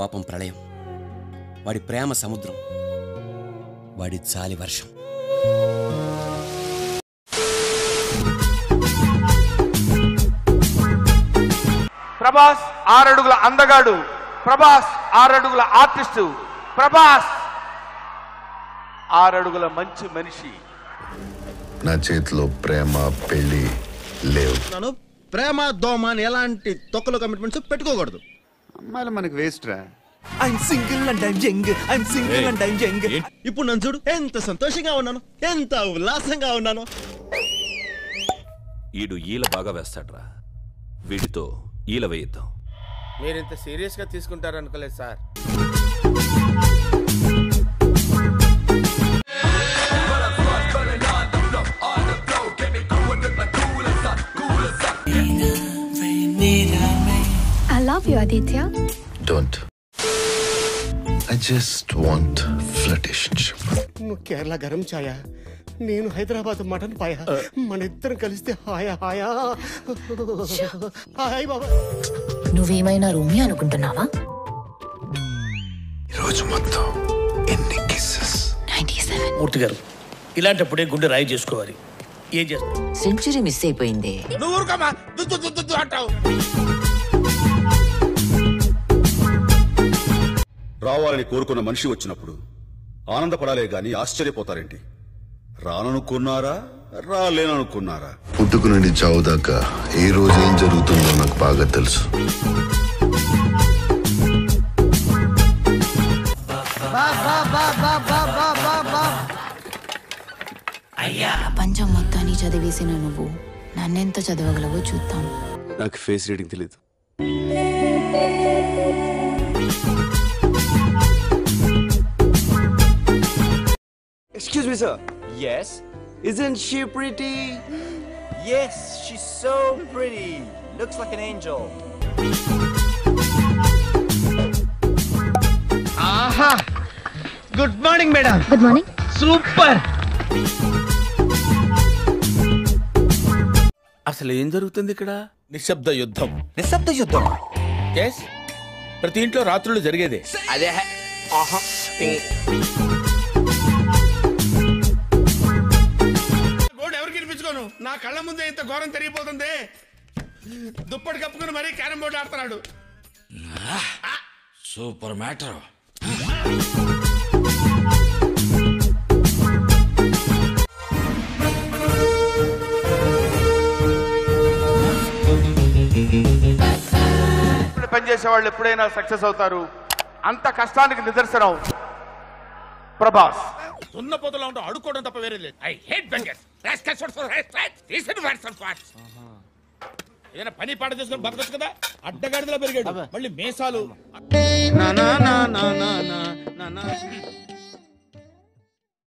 కోపం ప్రళయం వాడి ప్రేమ సముద్రం వాడి చాలి వర్షం ప్రభాస్ ఆరడుగుల అందగాడు ప్రభాస్ ఆరడుగుల ఆర్టిస్టు ప్రభాస్ ఆరడుగుల మంచి మనిషి నా చేతిలో ప్రేమ పెళ్లి లేవు నన్ను ప్రేమ దోమ అని ఎలాంటి తొక్కలో కమిట్మెంట్స్ పెట్టుకోకూడదు అమ్మాయిలు మనకి వేస్ట్ రా I'm single and I'm young I'm single and I'm young ఇప్పుడు నన్ను చూడు ఎంత సంతోషంగా ఉన్నాను ఎంత ఉల్లాసంగా ఉన్నాను ఈడు ఈల బాగా వేస్తాడ్రా వీడితో ఈల వేయిద్దాం మీరు ఇంత సీరియస్ గా తీసుకుంటారనుకోలేదు sir I love you, Aditya. Don't I just want flirtationship నువ్వు కేరళ గరం ఛాయ నేను హైదరాబాద్ మటన్ పాయ మన ఇద్దరం కలిస్తే హాయా హాయా హాయ్ బాబా నువ్వేమైనా రూమి అనుకుంటున్నావా ఈరోజు మొత్తం ఎన్ని కిస్సెస్ నైన్టీ సెవెన్ మూర్తి గారు ఇలాంటప్పుడే గుండె రాయి చేసుకోవాలి ఏం చేస్తాం సెంచరీ మిస్ అయిపోయింది నువ్వు ఊరుకోమా దుద్దు దుద్దు దుద్దు అంటావు రావాలని కోరుకున్న మనిషి వచ్చినప్పుడు ఆనందపడాలే గాని ఆశ్చర్యపోతారేంటి రాననుకున్నారా రాలేననుకున్నారా పుట్టుకు నుండి చావు దాకా ఏ రోజు ఏం జరుగుతుందో నాకు బాగా తెలుసు ప్రపంచం మొత్తాన్ని చదివేసిన నువ్వు నన్నెంత చదవగలవో చూద్దాం నాకు ఫేస్ రీడింగ్ తెలియదు excuse me sir yes isn't she pretty yes she so pretty looks like an angel good morning madam Good morning. Super అసలు ఏం జరుగుతుంది ఇక్కడ నిశ్శబ్ద యుద్ధం నిశ్శబ్ద యుద్ధం ఎస్ ప్రతి ఇంట్లో రాత్రులు జరిగేదే అదే ఆహా గోడు ఎవరికి వినిపించుకోను నా కళ్ళ ముందే ఇంత ఘోరం తిరిగిపోతుంది దుప్పటి కప్పుకుని మరీ క్యారం బోర్డు ఆడుతున్నాడు సూపర్ మ్యాటర్ ఇప్పుడు పనిచేసే వాళ్ళు ఎప్పుడైనా సక్సెస్ అవుతారు అంత కష్టానికి నిదర్శనం ప్రభాస్ సున్నపోతలో ఉంటా అడుక్కోవడం తప్ప వేరే లేదు ఐ హేట్ బెంగర్స్ ఏదైనా పని పాట చేసుకుని బతకొచ్చు కదా అడ్డగాడిదలో పెరిగాడు మళ్ళీ మేసాలు నా నా నా నా నా నా నా నా